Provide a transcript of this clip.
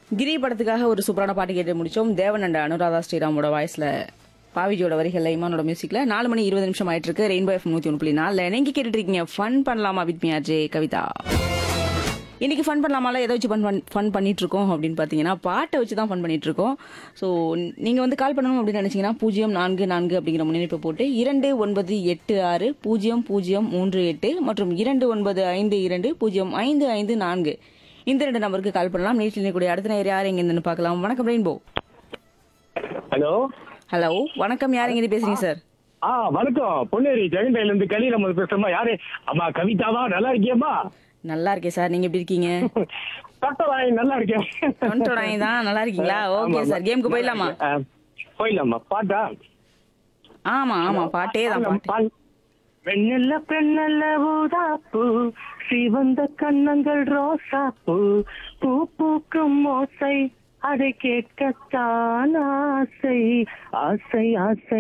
கிரி படத்துக்காக ஒரு சூப்பரான பாட்டு கேட்டு முடிச்சோம் தேவன் அண்ட் அனுராதா ஸ்ரீராமோட வாய்ஸ்ல பாவிஜியோட வரிகள்ல இமானோட மியூசிக்ல நாலு மணி இருபது நிமிஷம் ஆயிட்டு இருக்கு ரெயின்போ எஃப் நூத்தி ஒன்று புள்ளி நாலுல நீங்க கேட்டுட்டு இருக்கீங்க ஃபன் பண்ணலாமா வித் மீ அஜய் கவிதா இன்னைக்கு ஃபன் பண்ணலாமால எதை வச்சு ஃபன் ஃபன் பண்ணிட்டு இருக்கோம் அப்படின்னு பார்த்தீங்கன்னா பாட்டை வச்சு தான் ஃபன் பண்ணிட்டு இருக்கோம் ஸோ நீங்கள் வந்து கால் பண்ணணும் அப்படின்னு நினைச்சீங்கன்னா பூஜ்ஜியம் நான்கு நான்கு அப்படிங்கிற முன்னெடுப்பு போட்டு இரண்டு ஒன்பது எட்டு ஆறு பூஜ்ஜியம் பூஜ்ஜியம் மூன்று எட்டு மற்றும் இரண்டு ஒன்பது ஐந்து இரண்டு பூஜ்ஜியம் ஐந்து ஐந்து நான்கு இந்த ரெண்டு நம்பருக்கு கால் பண்ணலாம் நேற்றில் கூடிய அடுத்த நேரம் யார் எங்க இருந்துன்னு பார்க்கலாம் வணக்கம் ரெயின்போ ஹலோ ஹலோ வணக்கம் யார் எங்க பேசுறீங்க சார் ஆ வணக்கம் பொன்னேரி ஜெகண்டையில இருந்து கலி நம்ம பேசுறோமா யாரு அம்மா கவிதாவா நல்லா இருக்கியம்மா நல்லா இருக்கேன் சார் நீங்க எப்படி இருக்கீங்க கட்டவாய் நல்லா இருக்கேன் தொண்டோடாய் தான் நல்லா இருக்கீங்களா ஓகே சார் கேமுக்கு போயிடலாமா ஆ, போயிடலாமா பாட்டா ஆமா ஆமா பாட்டே தான் பாட்டு பால். வெண்ணெல்ல பெண்ணல்ல ஊதாப்பூ சிவந்த கண்ணங்கள் ரோசாப்பூ பூ பூக்கும் ஓசை அதை கேட்கத்தான் ஆசை ஆசை ஆசை